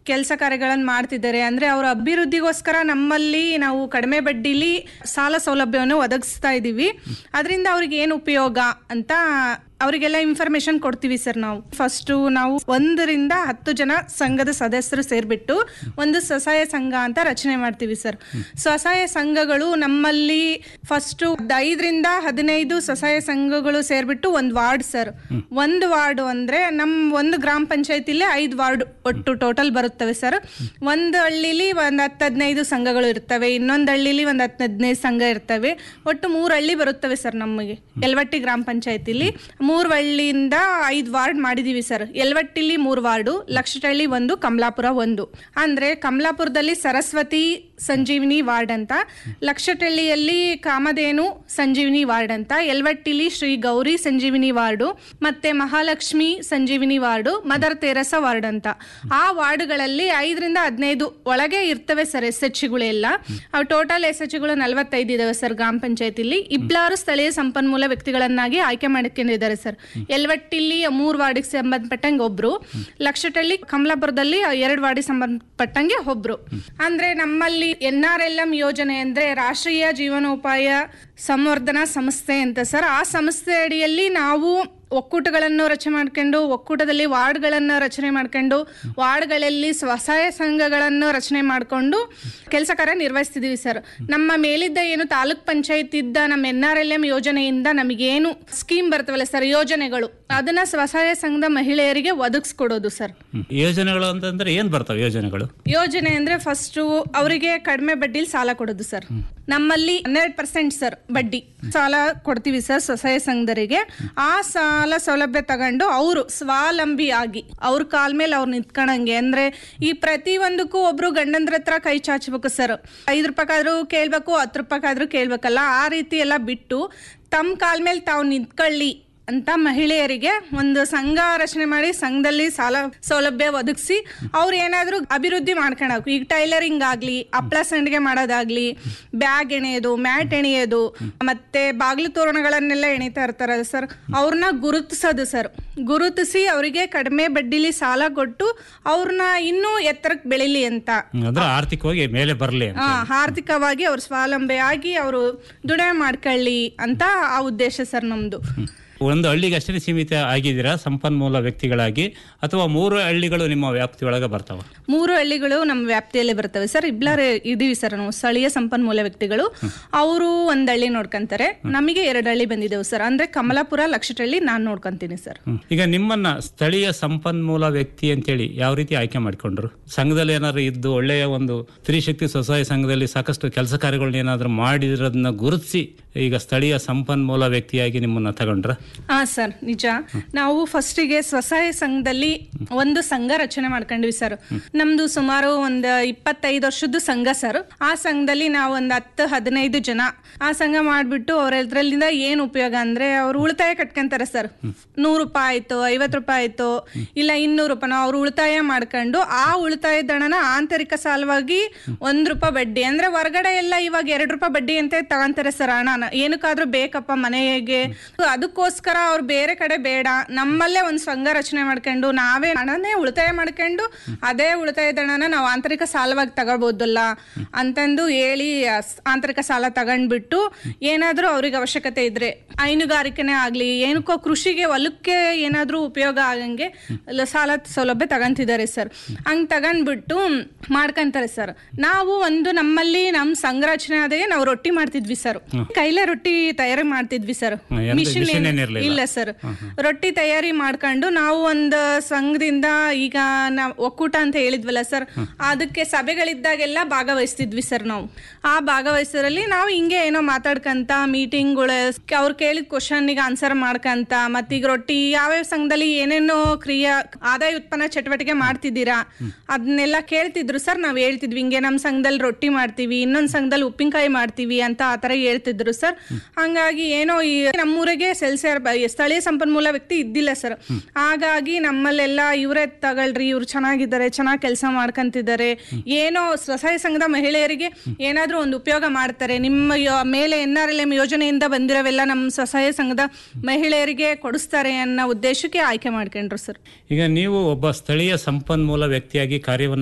ಕೆಲಸ ಕಾರ್ಯಗಳನ್ನು ಮಾಡ್ತಿದ್ದಾರೆ ಅಂದ್ರೆ ಅವರ ಅಭಿವೃದ್ಧಿಗೋಸ್ಕರ ನಮ್ಮಲ್ಲಿ ನಾವು ಕಡಿಮೆ ಬಡ್ಡಿಲಿ ಸಾಲ ಸೌಲಭ್ಯವನ್ನು ಒದಗಿಸ್ತಾ ಇದ್ದೀವಿ ಅದರಿಂದ ಅವ್ರಿಗೆ ಏನು ಉಪಯೋಗ ಅಂತ ಅವರಿಗೆಲ್ಲ ಇನ್ಫಾರ್ಮೇಶನ್ ಕೊಡ್ತೀವಿ ಸರ್ ನಾವು ಫಸ್ಟು ನಾವು ಒಂದರಿಂದ ಹತ್ತು ಜನ ಸಂಘದ ಸದಸ್ಯರು ಸೇರ್ಬಿಟ್ಟು ಒಂದು ಸ್ವಸಹಾಯ ಸಂಘ ಅಂತ ರಚನೆ ಮಾಡ್ತೀವಿ ಸರ್ ಸ್ವಸಹಾಯ ಸಂಘಗಳು ನಮ್ಮಲ್ಲಿ ಫಸ್ಟು ಐದರಿಂದ ಹದಿನೈದು ಸ್ವಸಹಾಯ ಸಂಘಗಳು ಸೇರ್ಬಿಟ್ಟು ಒಂದು ವಾರ್ಡ್ ಸರ್ ಒಂದು ವಾರ್ಡ್ ಅಂದ್ರೆ ನಮ್ ಒಂದು ಗ್ರಾಮ ಪಂಚಾಯತಿಲಿ ಐದು ವಾರ್ಡ್ ಒಟ್ಟು ಟೋಟಲ್ ಬರುತ್ತವೆ ಸರ್ ಒಂದು ಹಳ್ಳಿಲಿ ಒಂದು ಹತ್ತು ಹದಿನೈದು ಸಂಘಗಳು ಇರ್ತವೆ ಇನ್ನೊಂದು ಹಳ್ಳಿಲಿ ಒಂದು ಹತ್ತು ಹದಿನೈದು ಸಂಘ ಇರ್ತವೆ ಒಟ್ಟು ಮೂರು ಹಳ್ಳಿ ಬರುತ್ತವೆ ಸರ್ ನಮಗೆ ಯಲವಟ್ಟಿ ಗ್ರಾಮ ಪಂಚಾಯತಿಲಿ ಮೂರು ಹಳ್ಳಿಯಿಂದ ಐದು ವಾರ್ಡ್ ಮಾಡಿದೀವಿ ಸರ್ ಯಲವಟ್ಟಿಲಿ ಮೂರು ವಾರ್ಡು ಲಕ್ಷಟಳ್ಳಿ ಒಂದು ಕಮಲಾಪುರ ಒಂದು ಅಂದ್ರೆ ಕಮಲಾಪುರದಲ್ಲಿ ಸರಸ್ವತಿ ಸಂಜೀವಿನಿ ವಾರ್ಡ್ ಅಂತ ಲಕ್ಷಟಳ್ಳಿಯಲ್ಲಿ ಕಾಮಧೇನು ಸಂಜೀವಿನಿ ವಾರ್ಡ್ ಅಂತ ಯಲವಟ್ಟಿಲಿ ಶ್ರೀ ಗೌರಿ ಸಂಜೀವಿನಿ ವಾರ್ಡು ಮತ್ತೆ Mahalakshmi Sanjeevini ward Mother Teresa ward ಅಂತ ಆ ವಾರ್ಡ್ಗಳಲ್ಲಿ ಐದರಿಂದ ಹದಿನೈದು ಒಳಗೆ ಇರ್ತವೆ ಸರ್ ಎಸ್ ಎಚ್ ಗಳೆಲ್ಲ ಅವು ಟೋಟಲ್ ಎಸ್ ಎಚ್ ಗಳು ನಲವತ್ತೈದು ಇದಾವೆ ಸರ್ ಗ್ರಾಮ ಪಂಚಾಯತಿಲಿ ಇಬ್ಬರು ಸ್ಥಳೀಯ ಸಂಪನ್ಮೂಲ ವ್ಯಕ್ತಿಗಳನ್ನಾಗಿ ಆಯ್ಕೆ ಮಾಡ್ಕೊಂಡಿದ್ದಾರೆ ಸರ್ ಯಲವಟ್ಟಿಲಿ ಮೂರು ವಾರ್ಡಿಗೆ ಸಂಬಂಧಪಟ್ಟಂಗೆ ಒಬ್ರು ಲಕ್ಷಟಳ್ಳಿ ಕಮಲಾಪುರದಲ್ಲಿ ಎರಡು ವಾರ್ಡಿಗೆ ಸಂಬಂಧಪಟ್ಟಂಗೆ ಒಬ್ರು ಅಂದ್ರೆ ನಮ್ಮಲ್ಲಿ ಎನ್ ಆರ್ ಎಲ್ ಎಂ ಯೋಜನೆ ಅಂದ್ರೆ ರಾಷ್ಟ್ರೀಯ ಜೀವನೋಪಾಯ ಸಂವರ್ಧನಾ ಸಂಸ್ಥೆ ಅಂತ ಸರ್ ಆ ಸಂಸ್ಥೆ ಅಡಿಯಲ್ಲಿ ನಾವು ಒಕ್ಕೂಟಗಳನ್ನು ರಚನೆ ಮಾಡ್ಕೊಂಡು ಒಕ್ಕೂಟದಲ್ಲಿ ವಾರ್ಡ್ಗಳನ್ನು ರಚನೆ ಮಾಡ್ಕೊಂಡು ವಾರ್ಡ್ಗಳಲ್ಲಿ ಸ್ವಸಹಾಯ ಸಂಘಗಳನ್ನು ರಚನೆ ಮಾಡಿಕೊಂಡು ಕೆಲಸ ಕಾರ್ಯ ನಿರ್ವಹಿಸ್ತಿದೀವಿ ಸರ್ ನಮ್ಮ ಮೇಲಿದ್ದ ಏನು ತಾಲೂಕ್ ಪಂಚಾಯತ್ ಇದ್ದ ನಮ್ಮ ಎನ್ ಆರ್ ಎಲ್ ಎಂ ಯೋಜನೆಯಿಂದ ನಮಗೇನು ಸ್ಕೀಮ್ ಬರ್ತವಲ್ಲ ಸರ್ ಯೋಜನೆಗಳು ಅದನ್ನ ಸ್ವಸಹಾಯ ಸಂಘದ ಮಹಿಳೆಯರಿಗೆ ಒದಗಿಸ್ಕೊಡೋದು ಸರ್ ಹ್ಮ್. ಯೋಜನೆಗಳು ಅಂತಂದ್ರೆ ಏನ್ ಬರ್ತಾವೆ ಯೋಜನೆಗಳು ಯೋಜನೆ ಅಂದ್ರೆ ಫಸ್ಟ್ ಅವರಿಗೆ ಕಡಿಮೆ ಬಡ್ಡಿಲಿ ಸಾಲ ಕೊಡೋದು ಸರ್ ನಮ್ಮಲ್ಲಿ ಹನ್ನೆರಡು ಪರ್ಸೆಂಟ್ ಸರ್ ಬಡ್ಡಿ ಸಾಲ ಕೊಡ್ತೀವಿ ಸರ್ ಸ್ವಸಹಾಯ ಸಂಘದರಿಗೆ ಆ ಸಾಲ ಸೌಲಭ್ಯ ತಗೊಂಡು ಅವರು ಸ್ವಾವಲಂಬಿ ಆಗಿ ಅವ್ರ ಕಾಲ್ ಮೇಲೆ ಅವ್ರು ನಿಂತ್ಕೊಳಂಗೆ ಅಂದ್ರೆ ಈ ಪ್ರತಿ ಒಂದಕ್ಕೂ ಒಬ್ರು ಗಂಡಂದ್ರ ಹತ್ರ ಕೈ ಚಾಚಬೇಕು ಸರ್ ಐದು ರೂಪಾಯಿಗಾದ್ರೂ ಕೇಳ್ಬೇಕು ಹತ್ತು ರೂಪಾಯಿಗಾದ್ರೂ ಕೇಳ್ಬೇಕಲ್ಲ ಆ ರೀತಿ ಎಲ್ಲ ಬಿಟ್ಟು ತಮ್ಮ ಕಾಲ್ ಮೇಲೆ ತಾವು ನಿಂತ್ಕೊಳ್ಳಿ ಅಂತ ಮಹಿಳೆಯರಿಗೆ ಒಂದು ಸಂಘ ರಚನೆ ಮಾಡಿ ಸಂಘದಲ್ಲಿ ಸಾಲ ಸೌಲಭ್ಯ ಒದಗಿಸಿ ಅವ್ರು ಏನಾದರೂ ಅಭಿವೃದ್ಧಿ ಮಾಡ್ಕೊಳಕು ಈಗ ಟೈಲರಿಂಗ್ ಆಗ್ಲಿ ಹಪ್ಳ ಸಂಡಿಗೆ ಮಾಡೋದಾಗ್ಲಿ ಬ್ಯಾಗ್ ಎಣೆಯೋದು ಮ್ಯಾಟ್ ಎಣೆಯೋದು ಮತ್ತೆ ಬಾಗಿಲು ತೋರಣಗಳನ್ನೆಲ್ಲ ಎಣಿತಾ ಇರ್ತಾರಲ್ಲ ಸರ್ ಅವ್ರನ್ನ ಗುರುತಿಸೋದು ಸರ್ ಗುರುತಿಸಿ ಅವರಿಗೆ ಕಡಿಮೆ ಬಡ್ಡಿಲಿ ಸಾಲ ಕೊಟ್ಟು ಅವ್ರನ್ನ ಇನ್ನೂ ಎತ್ತರಕ್ಕೆ ಬೆಳಿಲಿ ಅಂತ ಹ್ಮ್, ಅಂದ್ರೆ ಆರ್ಥಿಕವಾಗಿ ಮೇಲೆ ಬರಲಿ ಆ, ಆರ್ಥಿಕವಾಗಿ ಅವ್ರು ಸ್ವಾವಲಂಬಿಯಾಗಿ ಅವರು ದುಡಿಮೆ ಮಾಡ್ಕೊಳ್ಳಿ ಅಂತ ಆ ಉದ್ದೇಶ ಸರ್ ನಮ್ದು ಒಂದು ಹಳ್ಳಿಗೆ ಅಷ್ಟೇ ಸೀಮಿತ ಆಗಿದ್ದೀರಾ ಸಂಪನ್ಮೂಲ ವ್ಯಕ್ತಿಗಳಾಗಿ ಅಥವಾ ಮೂರು ಹಳ್ಳಿಗಳು ನಿಮ್ಮ ವ್ಯಾಪ್ತಿಯೊಳಗೆ ಬರ್ತಾವ ಮೂರು ಹಳ್ಳಿಗಳು ನಮ್ಮ ವ್ಯಾಪ್ತಿಯಲ್ಲಿ ಬರ್ತವೆ ಸರ್ ಇಬ್ಲಾರೆ ಇದೀವಿ ಸರ್ ನಾವು ಸ್ಥಳೀಯ ಸಂಪನ್ಮೂಲ ವ್ಯಕ್ತಿಗಳು ಅವರು ಒಂದ್ ಹಳ್ಳಿ ನೋಡ್ಕೊಂತಾರೆ ನಮಗೆ ಎರಡು ಹಳ್ಳಿ ಬಂದಿದ್ದೇವೆ ಸರ್ ಅಂದ್ರೆ ಕಮಲಾಪುರ ಲಕ್ಷಟಳ್ಳಿ ನಾನ್ ನೋಡ್ಕೊಂತೀನಿ ಸರ್ ಹ್ಮ್. ಈಗ ನಿಮ್ಮನ್ನ ಸ್ಥಳೀಯ ಸಂಪನ್ಮೂಲ ವ್ಯಕ್ತಿ ಅಂತೇಳಿ ಯಾವ ರೀತಿ ಆಯ್ಕೆ ಮಾಡ್ಕೊಂಡ್ರು ಸಂಘದಲ್ಲಿ ಏನಾದ್ರು ಇದ್ದು ಒಳ್ಳೆಯ ಒಂದು ಸ್ತ್ರೀಶಕ್ತಿ ಸ್ವಸಹಾಯ ಸಂಘದಲ್ಲಿ ಸಾಕಷ್ಟು ಕೆಲಸ ಕಾರ್ಯಗಳನ್ನ ಏನಾದ್ರು ಮಾಡಿರೋದನ್ನ ಗುರುತಿಸಿ ಈಗ ಸ್ಥಳೀಯ ಸಂಪನ್ಮೂಲ ವ್ಯಕ್ತಿಯಾಗಿ ನಿಮ್ಮನ್ನ ತಗೊಂಡ್ರ ಹಾ ಸರ್ ನಿಜ ನಾವು ಫಸ್ಟಿಗೆ ಸ್ವಸಹಾಯ ಸಂಘದಲ್ಲಿ ಒಂದು ಸಂಘ ರಚನೆ ಮಾಡ್ಕೊಂಡ್ವಿ ಸರ್ ನಮ್ದು ಸುಮಾರು ಒಂದ್ ಇಪ್ಪತ್ತೈದು ವರ್ಷದ್ದು ಸಂಘ ಸರ್ ಆ ಸಂಘದಲ್ಲಿ ನಾವು ಒಂದ್ ಹತ್ತು ಹದಿನೈದು ಜನ ಆ ಸಂಘ ಮಾಡ್ಬಿಟ್ಟು ಅವ್ರದ್ರಲ್ಲಿಂದ ಏನ್ ಉಪಯೋಗ ಅಂದ್ರೆ ಅವ್ರು ಉಳಿತಾಯ ಕಟ್ಕೊಂತಾರೆ ಸರ್ ನೂರು ರೂಪಾಯಿ ಆಯ್ತು ಐವತ್ತು ರೂಪಾಯಿ ಆಯ್ತು ಇಲ್ಲ ಇನ್ನೂರು ರೂಪಾಯಿ ಅವ್ರು ಉಳಿತಾಯ ಮಾಡ್ಕೊಂಡು ಆ ಉಳಿತಾಯದ ಹಣನ ಆಂತರಿಕ ಸಾಲವಾಗಿ ಒಂದ್ ರೂಪಾಯಿ ಬಡ್ಡಿ ಅಂದ್ರೆ ಹೊರಗಡೆ ಎಲ್ಲ ಇವಾಗ ಎರಡು ರೂಪಾಯಿ ಬಡ್ಡಿ ಅಂತ ತಗೊಂತಾರೆ ಸರ್ ಹಣನ ಏನಕ್ಕಾದ್ರೂ ಬೇಕಪ್ಪ ಮನೆಗೆ ಅದಕ್ಕೋಸ್ಕರ ಅವ್ರು ಬೇರೆ ಕಡೆ ಬೇಡ ನಮ್ಮಲ್ಲೇ ಒಂದ್ ಸಂಘ ರಚನೆ ಮಾಡ್ಕೊಂಡು ನಾವೇ ಹಣನೇ ಉಳಿತಾಯ ಮಾಡ್ಕೊಂಡು ಅದೇ ಉಳಿತಾಯದ ಹಣನ ನಾವು ಆಂತರಿಕ ಸಾಲವಾಗಿ ತಗೋಬಹುದಲ್ಲ ಅಂತಂದು ಹೇಳಿ ಆ ಸ್- ಆಂತರಿಕ ಸಾಲ ತಗೊಂಡ್ಬಿಟ್ಟು ಏನಾದ್ರೂ ಅವ್ರಿಗೆ ಅವಶ್ಯಕತೆ ಇದ್ರೆ ಹೈನುಗಾರಿಕೆನೇ ಆಗ್ಲಿ ಏನಕ್ಕೋ ಕೃಷಿಗೆ ಹೊಲಕ್ಕೆ ಏನಾದ್ರೂ ಉಪಯೋಗ ಆಗಂಗೆ ಲ- ಸಾಲ ಸೌಲಭ್ಯ ತಗೊಂತಿದ್ದಾರೆ ಸರ್ ಹಂಗ್ ತಗೊಂಡ್ಬಿಟ್ಟು ಮಾಡ್ಕೊಂತಾರೆ ಸರ್ ನಾವು ಒಂದು ನಮ್ಮಲ್ಲಿ ನಮ್ ಸಂಘ ರಚನೆ ಆದಾಗೆ ನಾವು ರೊಟ್ಟಿ ಮಾಡ್ತಿದ್ವಿ ಸರ್ ಕೈಲೇ ರೊಟ್ಟಿ ತಯಾರಿ ಮಾಡ್ತಿದ್ವಿ ಸರ್ ಹ್ಮ್, ಯಾವ್ದು ಮಿಷಿನ್ machine ಏನಿರ್ಲಿಲ್ಲ. ಇಲ್ಲ ಸರ್ ರೊಟ್ಟಿ ತಯಾರಿ ಮಾಡ್ಕೊಂಡು ನಾವು ಒಂದು ಸಂಘದಿಂದ ಈಗ ನಾವು ಒಕ್ಕೂಟ ಅಂತ ಹೇಳಿದ್ವಲ್ಲ ಸರ್ ಅದಕ್ಕೆ ಸಭೆಗಳಿದ್ದಾಗೆಲ್ಲ ಭಾಗವಹಿಸ್ತಿದ್ವಿ ಸರ್ ನಾವು ಆ ಭಾಗವಹಿಸೋದ್ರಲ್ಲಿ ನಾವು ಹಿಂಗೆ ಏನೋ ಮಾತಾಡ್ಕಂತ ಮೀಟಿಂಗ್ಗಳು ಅವ್ರು ಕೇಳಿದ ಕ್ವಶನ್ಗೆ ಆನ್ಸರ್ ಮಾಡ್ಕಂತ ಮತ್ತೀಗ ರೊಟ್ಟಿ ಯಾವ್ಯಾವ ಸಂಘದಲ್ಲಿ ಏನೇನೋ ಕ್ರಿಯಾ ಆದಾಯ ಉತ್ಪನ್ನ ಚಟುವಟಿಕೆ ಮಾಡ್ತಿದ್ದೀರಾ ಅದನ್ನೆಲ್ಲ ಕೇಳ್ತಿದ್ರು ಸರ್ ನಾವ್ ಹೇಳ್ತಿದ್ವಿ ಹಿಂಗೆ ನಮ್ಮ ಸಂಘದಲ್ಲಿ ರೊಟ್ಟಿ ಮಾಡ್ತೀವಿ ಇನ್ನೊಂದ್ ಸಂಘದಲ್ಲಿ ಉಪ್ಪಿನಕಾಯಿ ಮಾಡ್ತೀವಿ ಅಂತ ಆ ತರ ಹೇಳ್ತಿದ್ರು ಸರ್ ಹಂಗಾಗಿ ಏನೋ ಈ ನಮ್ಮೂರಿಗೆ ಸೆಲ್ಸಿಯರ್ ಸ್ಥಳೀಯ ಸಂಪನ್ಮೂಲ ವ್ಯಕ್ತಿ ಇದ್ದಿಲ್ಲ ಸರ್ ಹಾಗಾಗಿ ನಮ್ಮಲ್ಲೆಲ್ಲ ಇವರೇ ತಗೊಳ್ರಿ ಇವ್ರು ಚೆನ್ನಾಗಿದ್ದಾರೆ ಚೆನ್ನಾಗಿ ಕೆಲಸ ಮಾಡ್ಕೊಂತಿದ್ದಾರೆ ಏನೋ ಸ್ವಸಹಾಯ ಸಂಘದ ಮಹಿಳೆಯರಿಗೆ ಏನಾದ್ರೂ ಒಂದು ಉಪಯೋಗ ಮಾಡ್ತಾರೆ ನಿಮ್ಮ ಯೋ- ಮೇಲೆ ಎನ್ ಆರ್ ಎಲ್ ಎಂ ಯೋಜನೆಯಿಂದ ಬಂದಿರೋವೆಲ್ಲ ನಮ್ಮ ಸ್ವಸಹಾಯ ಸಂಘದ ಮಹಿಳೆಯರಿಗೆ ಕೊಡಿಸ್ತಾರೆ ಅನ್ನೋ ಉದ್ದೇಶಕ್ಕೆ ಆಯ್ಕೆ ಮಾಡ್ಕೊಂಡ್ರು ಸರ್ ಈಗ ನೀವು ಒಬ್ಬ ಸ್ಥಳೀಯ ಸಂಪನ್ಮೂಲ ವ್ಯಕ್ತಿಯಾಗಿ ಕಾರ್ಯವನ್ನು